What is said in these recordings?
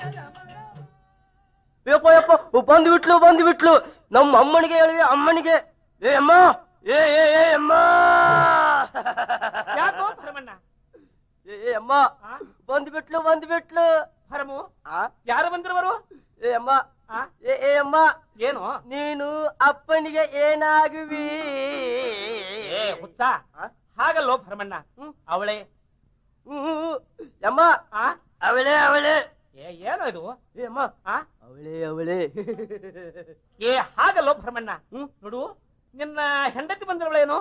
ಯಪ್ಪ ಯಪ್ಪ ಬಂದು ಬಿಟ್ಲು ಬಂದು ಬಿಟ್ಲು ನಮ್ಮ ಅಮ್ಮನಿಗೆ ಹೇಳಿದೆ ಅಮ್ಮನಿಗೆ ಏ ಅಮ್ಮ ಏ ಏ ಏ ಅಮ್ಮ ಯಾಕೋ ಭರಮಣ್ಣ ಏ ಏ ಅಮ್ಮ ಆ? ಬಂದು ಬಿಟ್ಲು ಬಂದು ಬಿಟ್ಲು ಭರಮು ಆ? ಯಾರು ಬಂದಿರುವರು ಏ ಅಮ್ಮ ಆ? ಏ ಏ ಅಮ್ಮ ಏನು ನೀನು ಅಪ್ಪನಿಗೆ ಏನಾಗುವಿ ಏ ಹುಚ್ಚ ಆ? ಹಾಗಲ್ಲೋ ಭರಮಣ್ಣ ಹ್ಮ್. ಅವಳೆ ಹ್ಮ್. ಅಮ್ಮ ಆ ಅವಳೇ ಅವಳೇ ಏ ಏನೋ ಇದು ಏ ಅಮ್ಮ ಆ ಅವಳೇ ಅವಳೇ ಏ ಹಾಗಲ್ಲೋ ಭರಮಣ್ಣ ಹ್ಮ್. ನೋಡು ನಿನ್ನ ಹೆಂಡತಿ ಬಂದಿರವಳೇನು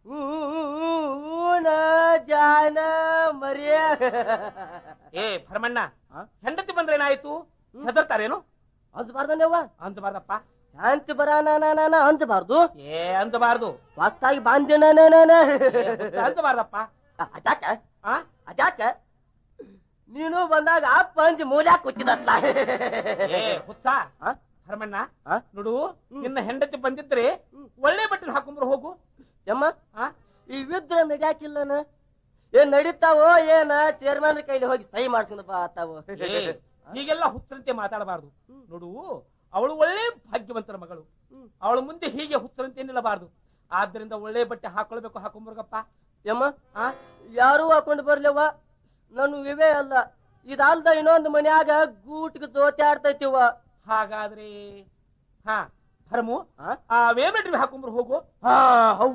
ಊನ ಜಾನ ಮರಿಯ ಏ ಭರಮಣ್ಣ ಆ? ಹೆಂಡತಿ ಬಂದ್ರೆ ಏನಾಯ್ತು ಹೆದರ್ತಾರೇನು ಅಂಜಬಾರ್ದನೇವ ಅಂದಬಾರ್ದಪ್ಪ ಶಾಂತಿ ಬರಾನ ನಾನ ಅಂಜಬಾರ್ದು ಏ ಅಂದಬಾರ್ದು ವಾಸ್ತಾಗಿ ಬಾಂಧೆ ನಾನ ಏ, ಹುಚ್ಚ, ಅಂದಬಾರ್ದಪ್ಪ ಅಜಾಕ ಆ ಅಜಾಕ ನೀನು ಬಂದಾಗ ಅಪ್ಪ ಅಂಜಿ ಮೂಲ್ಯಾಕ ಕೂತಿದತ್ಲ ಏ ಹುಚ್ಚ ಆ? ಭರಮಣ್ಣ ಆ? ನೋಡು ನಿನ್ನ ಹೆಂಡತಿ ಬಂದಿದ್ರೆ ಒಳ್ಳೆ ಬಟ್ಟೆ ಹಾಕೊಂಡ್ರು ಹೋಗು ಯಮ್ಮ ಆ? ಈ ವಿದ್ರ ನಡ್ಯಾಕಿಲ್ಲನ ಏನ್ ನಡೀತಾವೋ ಏನ ಚೇರ್ಮನ್ ಕೈಲಿ ಹೋಗಿ ಸಹಿ ಮಾಡ್ಸ್ಕೊಂಡ್ ಬಾ ಆತಾವೋ ಏ, ಹೀಗೆಲ್ಲ ಹುಚ್ಚರಂತೆ ಮಾತಾಡಬಾರ್ದು ನೋಡು ಅವಳು ಒಳ್ಳೆ ಭಾಗ್ಯವಂತರ ಮಗಳು ಅವಳ ಮುಂದೆ ಹೀಗೆ ಹುಚ್ಚರಂತೆ ನಿಲ್ಲಬಾರ್ದು ಆದ್ರಿಂದ ಒಳ್ಳೆ ಬಟ್ಟೆ ಹಾಕೊಳ್ಬೇಕು ಹಾಕೊಂಬರ್ಗಪ್ಪ ಯಮ್ಮ ಆ ಯಾರೂ ಹಾಕೊಂಡು ಬರ್ಲಿವ ನಾನು ವಿವೇ ಅಲ್ಲ ಇದಲ್ದ ಇನ್ನೊಂದು ಮನ್ಯಾಗ ಗೂಟ್ಗೆ ದೋಚಾಡ್ತೈತಿವ ಹಾಗಾದ್ರೆ ಹಾ ಭರಮು ಆ? ಆ ವೇಮೆಟ್ರಿ ಹಾಕೊಂಬರು ಹೋಗು ಹಾ ಹೌದು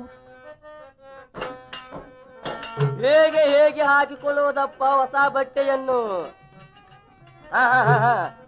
ಹೇಗೆ ಹೇಗೆ ಹಾಕಿಕೊಳ್ಳುವುದಪ್ಪ ಹೊಸ ಬಟ್ಟೆಯನ್ನು ಹಾ ಹಾ ಹಾ ಹಾ